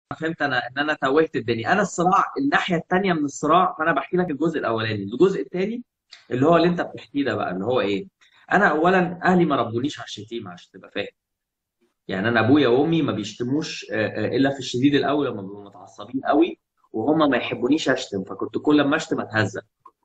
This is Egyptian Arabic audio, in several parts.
فهمت انا ان انا توهت الدنيا انا الصراع الناحيه الثانيه من الصراع فانا بحكي لك الجزء الاولاني الجزء الثاني اللي هو اللي انت بتحكيه ده بقى اللي هو ايه انا اولا اهلي ما ربونيش على الشتيمه عشان تبقى فاهم يعني انا ابويا وامي ما بيشتموش آه، آه، الا في الشديد الاول لما بيبقوا متعصبين قوي وهم ما يحبونيش اشتم فكنت كل ما اشتم اتهزق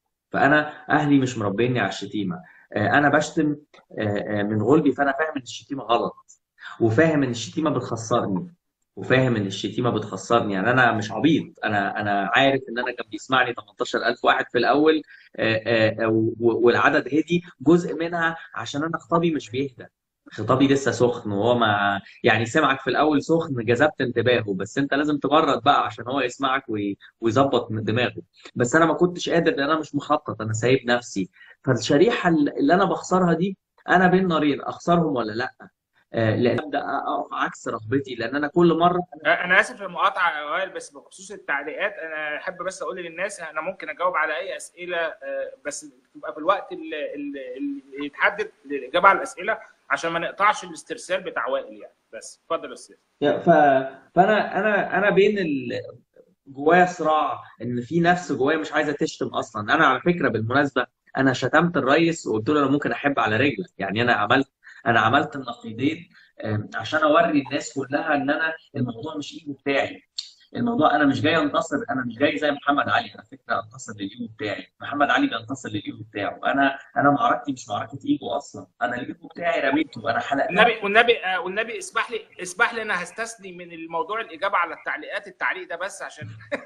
فانا اهلي مش مربيني على الشتيمه آه، انا بشتم آه، آه، من غلبي فانا فاهم ان الشتيمه غلط وفاهم ان الشتيمه بتخسرني وفاهم ان الشتيمه بتخسرني يعني انا مش عبيط انا انا عارف ان انا كان بيسمعني 18000 واحد في الاول آه، آه، و- والعدد هدي جزء منها عشان انا خطابي مش بيهدى خطابي لسه سخن وهو ما يعني سمعك في الاول سخن جذبت انتباهه بس انت لازم تبرد بقى عشان هو يسمعك وي- ويظبط من دماغه بس انا ما كنتش قادر لان انا مش مخطط انا سايب نفسي فالشريحه اللي انا بخسرها دي انا بين نارين اخسرهم ولا لا آه، لان ابدا اقف عكس رغبتي لان انا كل مره انا اسف للمقاطعه يا وائل بس بخصوص التعليقات انا احب بس اقول للناس انا ممكن اجاوب على اي اسئله آه، بس تبقى في الوقت اللي, اللي اللي يتحدد للاجابه على الاسئله عشان ما نقطعش الاسترسال بتاع وائل يعني بس اتفضل يا استاذ يا- ف... فانا انا انا بين ال... جوايا صراع ان في نفس جوايا مش عايزه تشتم اصلا انا على فكره بالمناسبه انا شتمت الريس وقلت له انا ممكن احب على رجلك يعني انا عملت انا عملت النقيضين آم، عشان اوري الناس كلها ان انا الموضوع مش ايجو بتاعي الموضوع انا مش جاي انتصر انا مش جاي زي محمد علي على فكره انتصر للايجو بتاعي محمد علي بينتصر للايجو بتاعه انا انا معركتي مش معركه ايجو اصلا انا الايجو بتاعي رميته انا حلقت والنبي والنبي آه، والنبي اسمح لي اسمح لي انا هستثني من الموضوع الاجابه على التعليقات التعليق ده بس عشان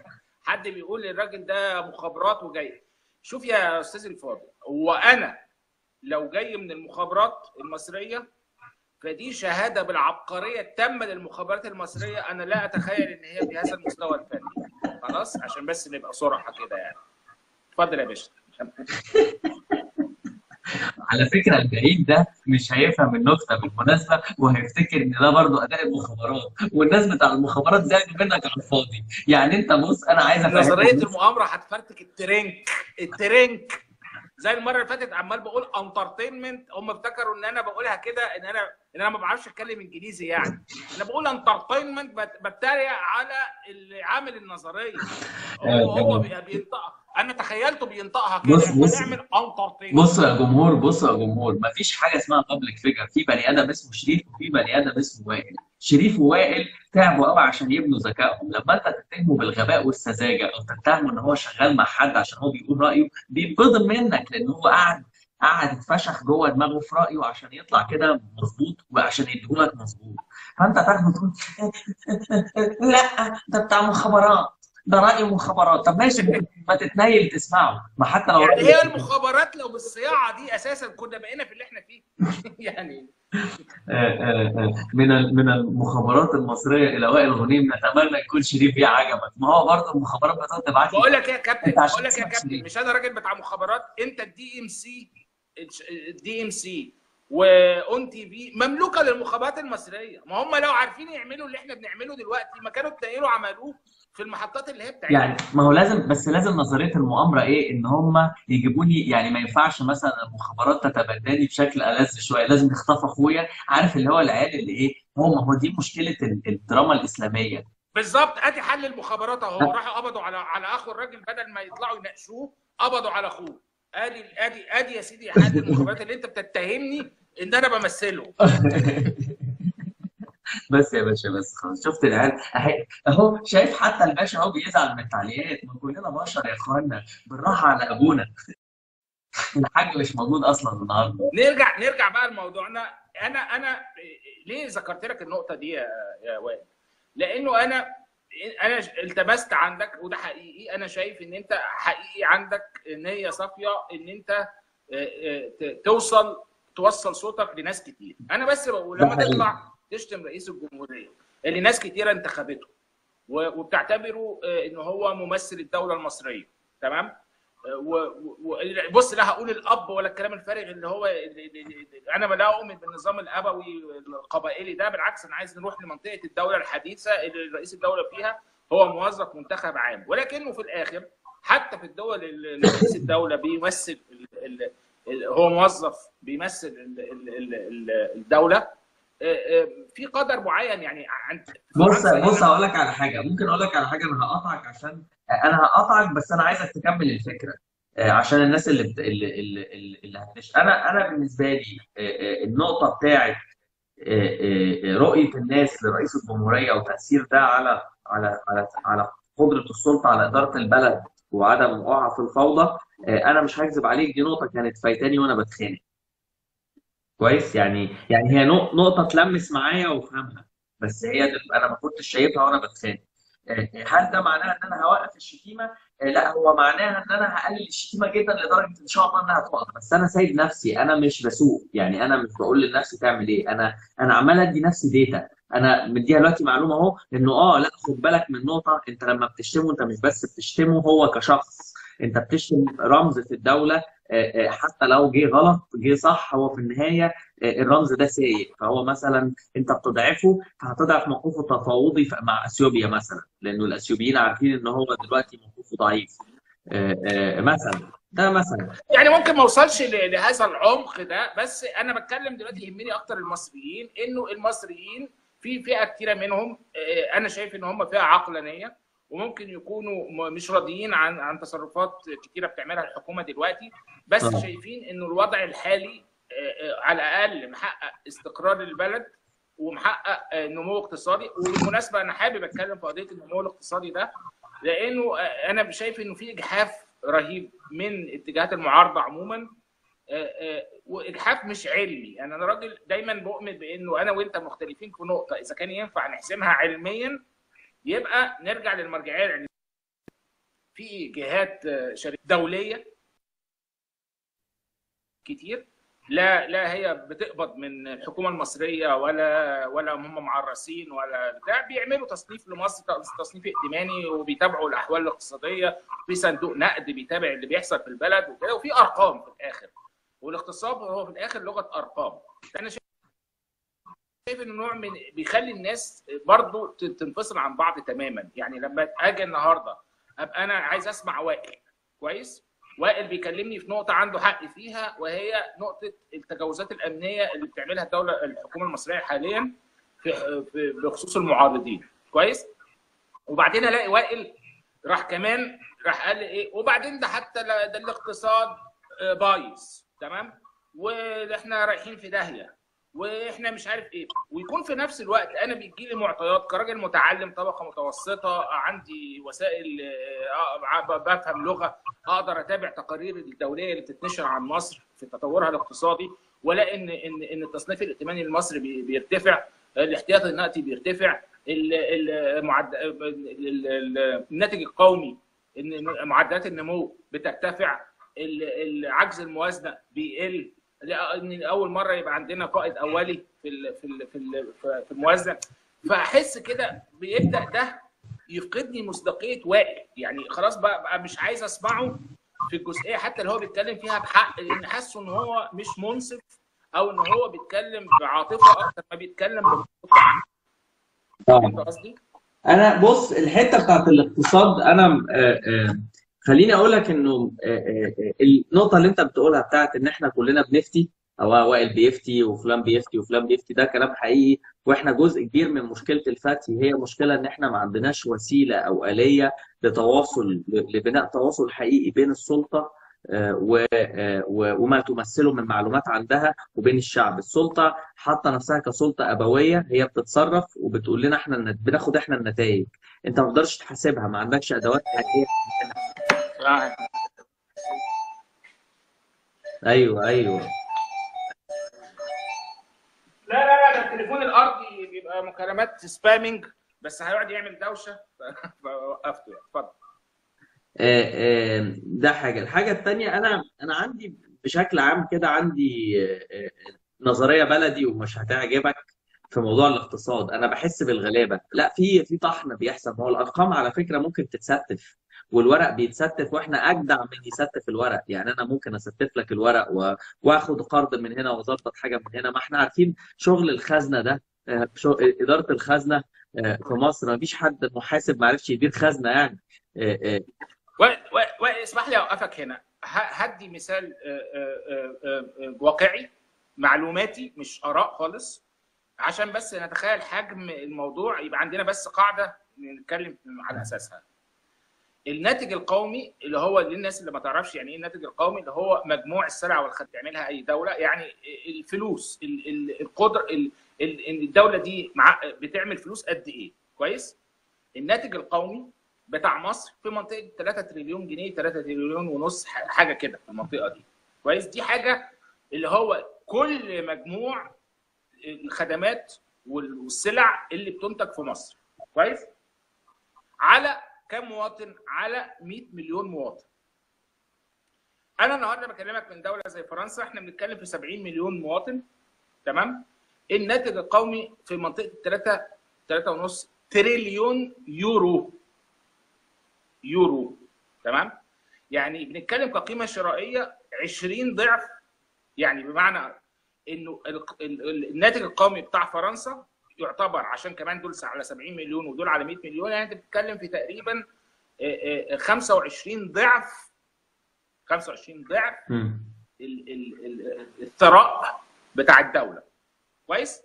حد بيقول الراجل ده مخابرات وجاي شوف يا استاذ الفاضل هو انا لو جاي من المخابرات المصريه فدي شهاده بالعبقريه التامه للمخابرات المصريه انا لا اتخيل ان هي بهذا المستوى الفني خلاص عشان بس نبقى صراحه كده يعني اتفضل يا باشا على فكره البعيد ده مش هيفهم النكته بالمناسبه وهيفتكر ان ده برضو اداء المخابرات والناس بتاع المخابرات زعلوا منك على الفاضي يعني انت بص انا عايز افهم نظريه المؤامره هتفرتك الترنك الترنك زي المره اللي فاتت عمال بقول انترتينمنت هم افتكروا ان انا بقولها كده ان انا ان انا ما بعرفش اتكلم انجليزي يعني انا بقول انترتينمنت بتريق على اللي عامل النظريه هو هو بي- بينطقها انا تخيلته بينطقها كده بص- احنا بص. نعمل انترتينمنت بصوا يا جمهور بصوا يا جمهور مفيش حاجه اسمها بابليك فيجر في بني ادم اسمه شريف وفي بني ادم اسمه وائل شريف ووائل تعبوا قوي عشان يبنوا ذكائهم لما انت تتهمه بالغباء والسذاجه او تتهمه ان هو شغال مع حد عشان هو بيقول رايه بيتبضل منك لان هو قاعد قاعد اتفشخ جوه دماغه في رايه عشان يطلع كده مظبوط وعشان يديهولك مظبوط فانت تاخده تقول لا ده بتاع مخابرات ده راي مخابرات طب ماشي ما تتنيل تسمعه ما حتى لو يعني رأيه هي المخابرات لو بالصياعه دي اساسا كنا بقينا في اللي احنا فيه يعني آه، آه، آه، من ال- من المخابرات المصريه الى وائل غنيم نتمنى يكون شريف بيه عجبك ما هو برضه المخابرات بتقعد تبعت لي بقول لك ايه يا كابتن انت عشان بقول لك يا تسمع كابتن شريف. مش انا راجل بتاع مخابرات انت الدي ام سي الدي ام سي واون تي في مملوكه للمخابرات المصريه ما هم لو عارفين يعملوا اللي احنا بنعمله دلوقتي ما كانوا اتنقلوا عملوه في المحطات اللي هي بتاعتنا يعني ما هو لازم بس لازم نظريه المؤامره ايه ان هم يجيبوني يعني ما ينفعش مثلا المخابرات تتبناني بشكل ألذ شويه لازم يخطف اخويا عارف اللي هو العيال اللي ايه هو ما هو دي مشكله ال- الدراما الاسلاميه بالظبط ادي حل المخابرات اهو راحوا قبضوا على على اخو الراجل بدل ما يطلعوا يناقشوه قبضوا على اخوه ادي ادي ادي يا سيدي حل المخابرات اللي انت بتتهمني ان انا بمثله بس يا باشا بس خلاص شفت العيال أهي- اهو شايف حتى الباشا اهو بيزعل من التعليقات ما كلنا بشر يا اخوانا بالراحه على ابونا الحاج مش موجود اصلا النهارده نرجع نرجع بقى لموضوعنا انا انا ليه ذكرت لك النقطه دي يا يا وائل؟ لانه انا انا التمست عندك وده حقيقي انا شايف ان انت حقيقي عندك نيه صافيه ان انت آه، آه، ت- توصل توصل صوتك لناس كتير انا بس بقول لما ده حقيقي. تطلع تشتم رئيس الجمهوريه اللي ناس كتيره انتخبته و- وبتعتبره آه، ان هو ممثل الدوله المصريه تمام و- و- و- بص لا هقول الاب ولا الكلام الفارغ اللي هو اللي- اللي- اللي- انا لا اؤمن بالنظام الابوي القبائلي ده بالعكس انا عايز نروح لمنطقه الدوله الحديثه اللي رئيس الدوله فيها هو موظف منتخب عام ولكنه في الاخر حتى في الدول اللي رئيس الدوله بيمثل ال- ال- ال- هو موظف بيمثل ال- ال- ال- ال- الدوله آه، آه، في قدر معين يعني عند في بص فرنسا بص هنا هقول لك على حاجه ممكن اقول لك على حاجه انا هقطعك عشان انا هقطعك بس انا عايزك تكمل الفكره آه، عشان الناس اللي بت... اللي اللي, اللي اللي هتنش انا انا بالنسبه لي آه، آه، النقطه بتاعت آه، آه، رؤيه الناس لرئيس الجمهوريه وتاثير ده على على على على قدره السلطه على اداره البلد وعدم وقوعها في الفوضى آه، انا مش هكذب عليك دي نقطه كانت فايتاني وانا بتخانق كويس يعني يعني هي نق- نقطة تلمس معايا وافهمها بس هي دل... انا ما كنتش شايفها وانا بتخانق آه، هل ده معناه ان انا هوقف الشتيمة؟ آه، لا هو معناها ان انا هقلل الشتيمة جدا لدرجة ان شاء الله انها تقف بس انا سايب نفسي انا مش بسوق يعني انا مش بقول لنفسي تعمل ايه انا انا عمال ادي نفسي ديتا انا مديها دلوقتي معلومة اهو انه اه لا خد بالك من نقطة انت لما بتشتمه انت مش بس بتشتمه هو كشخص انت بتشتم رمز في الدولة آه، آه، حتى لو جه غلط جه صح هو في النهاية الرمز ده سيء فهو مثلا انت بتضعفه فهتضعف موقفه التفاوضي ف- مع اثيوبيا مثلا لانه الاثيوبيين عارفين ان هو دلوقتي موقفه ضعيف آه، آه، مثلا ده مثلا يعني ممكن ما اوصلش ل- لهذا العمق ده بس انا بتكلم دلوقتي يهمني اكتر المصريين انه المصريين في فئه كتيره منهم آه، انا شايف ان هم فئه عقلانيه وممكن يكونوا م- مش راضيين عن عن تصرفات كتيره بتعملها الحكومه دلوقتي بس اه شايفين انه الوضع الحالي آه، آه، على الاقل محقق استقرار البلد ومحقق آه، نمو اقتصادي وبالمناسبه انا حابب اتكلم في قضيه النمو الاقتصادي ده لانه آه، انا شايف انه في اجحاف رهيب من اتجاهات المعارضه عموما آه، آه، واجحاف مش علمي يعني انا راجل دايما بؤمن بانه انا وانت مختلفين في نقطه اذا كان ينفع نحسمها علميا يبقى نرجع للمرجعيه العلميه في جهات آه، شركات دوليه كتير لا لا هي بتقبض من الحكومه المصريه ولا ولا هم معرسين ولا بتاع بيعملوا تصنيف لمصر تصنيف ائتماني وبيتابعوا الاحوال الاقتصاديه في صندوق نقد بيتابع اللي بيحصل في البلد وكده وفي ارقام في الاخر والاقتصاد هو في الاخر لغه ارقام انا شايف انه نوع من بيخلي الناس برضو تنفصل عن بعض تماما يعني لما اجي النهارده ابقى انا عايز اسمع وائل كويس وائل بيكلمني في نقطه عنده حق فيها وهي نقطه التجاوزات الامنيه اللي بتعملها الدوله الحكومه المصريه حاليا في في- بخصوص المعارضين كويس وبعدين الاقي وائل راح كمان راح قال لي ايه وبعدين ده حتى لا- ده الاقتصاد آه، بايظ تمام واحنا رايحين في داهيه واحنا مش عارف ايه ويكون في نفس الوقت انا بيجي لي معطيات كراجل متعلم طبقه متوسطه عندي وسائل آه، آه، بفهم لغه اقدر اتابع تقارير الدوليه اللي بتتنشر عن مصر في تطورها الاقتصادي ولا ان ان ان التصنيف الائتماني المصري بي- بيرتفع الاحتياطي النقدي بيرتفع ال- ال- معد- ال- ال- الناتج القومي ان معدلات النمو بترتفع ال- العجز الموازنه بيقل لان اول مره يبقى عندنا قائد اولي في ال في ال في ال في الموازنه فاحس كده بيبدا ده يفقدني مصداقيه وائل يعني خلاص بقى, بقى مش عايز اسمعه في الجزئيه حتى اللي هو بيتكلم فيها بحق لان حاسه ان هو مش منصف او ان هو بيتكلم بعاطفه اكتر ما بيتكلم بمنطق فهمت قصدي؟ انا بص الحته بتاعت الاقتصاد انا آه، آه، خليني اقول لك انه آه، آه، آه، النقطه اللي انت بتقولها بتاعت ان احنا كلنا بنفتي او وائل بيفتي وفلان بيفتي وفلان بيفتي ده كلام حقيقي واحنا جزء كبير من مشكله الفتي هي مشكله ان احنا ما عندناش وسيله او اليه لتواصل لبناء تواصل حقيقي بين السلطه آه، و- آه، و- وما تمثله من معلومات عندها وبين الشعب السلطه حاطه نفسها كسلطه ابويه هي بتتصرف وبتقول لنا احنا النت- بناخد احنا النتائج انت ما تقدرش تحاسبها ما عندكش ادوات حقيقيه آه. ايوه ايوه لا لا لا ده التليفون الارضي بيبقى مكالمات سبامينج بس هيقعد يعمل دوشه فوقفته يعني اتفضل آه، آه، ده حاجه الحاجه الثانيه انا انا عندي بشكل عام كده عندي آه، آه، نظريه بلدي ومش هتعجبك في موضوع الاقتصاد انا بحس بالغلابه لا في في طحن بيحصل ما هو الارقام على فكره ممكن تتستف والورق بيتستف واحنا اجدع من يستف الورق يعني انا ممكن استف لك الورق و- واخد قرض من هنا واظبط حاجه من هنا ما احنا عارفين شغل الخزنه ده آه، شو- اداره الخزنه آه، في مصر ما فيش حد محاسب ما عرفش يدير خزنه يعني آه، آه، و- و- واسمح لي اوقفك هنا ه- هدي مثال آه، آه، آه، آه، واقعي معلوماتي مش اراء خالص عشان بس نتخيل حجم الموضوع يبقى عندنا بس قاعده نتكلم على اساسها الناتج القومي اللي هو للناس اللي ما تعرفش يعني ايه الناتج القومي اللي هو مجموع السلع والخدمات تعملها اي دوله يعني الفلوس ال- ال- القدر ال- ال- ان الدوله دي مع بتعمل فلوس قد ايه كويس الناتج القومي بتاع مصر في منطقه 3 تريليون جنيه 3 تريليون ونص ح- حاجه كده في المنطقه دي كويس دي حاجه اللي هو كل مجموع الخدمات وال- والسلع اللي بتنتج في مصر كويس على كم مواطن على 100 مليون مواطن انا النهارده بكلمك من دوله زي فرنسا احنا بنتكلم في 70 مليون مواطن تمام الناتج القومي في منطقه 3 3 ونص تريليون يورو يورو تمام يعني بنتكلم كقيمه شرائيه 20 ضعف يعني بمعنى انه ال- ال- ال- الناتج القومي بتاع فرنسا يعتبر عشان كمان دول على 70 مليون ودول على 100 مليون يعني انت بتتكلم في تقريبا آه، آه، 25 ضعف 25 ضعف مم. ال- ال- ال- الثراء بتاع الدوله كويس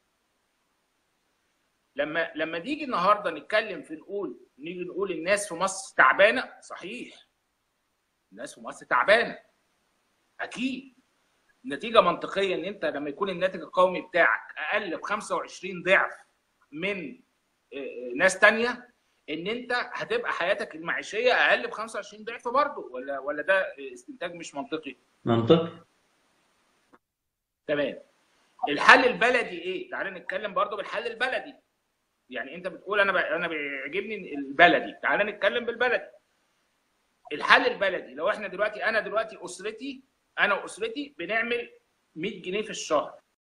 لما لما نيجي النهارده نتكلم في نقول نيجي نقول الناس في مصر تعبانه صحيح الناس في مصر تعبانه اكيد نتيجه منطقيه ان انت لما يكون الناتج القومي بتاعك اقل ب 25 ضعف من آه، آه، ناس تانية ان انت هتبقى حياتك المعيشيه اقل ب 25 ضعف برضه ولا ولا ده استنتاج مش منطقي منطقي تمام الحل البلدي ايه تعالى نتكلم برضه بالحل البلدي يعني انت بتقول انا ب... انا بيعجبني البلدي تعالى نتكلم بالبلدي الحل البلدي لو احنا دلوقتي انا دلوقتي اسرتي انا واسرتي بنعمل 100 جنيه في الشهر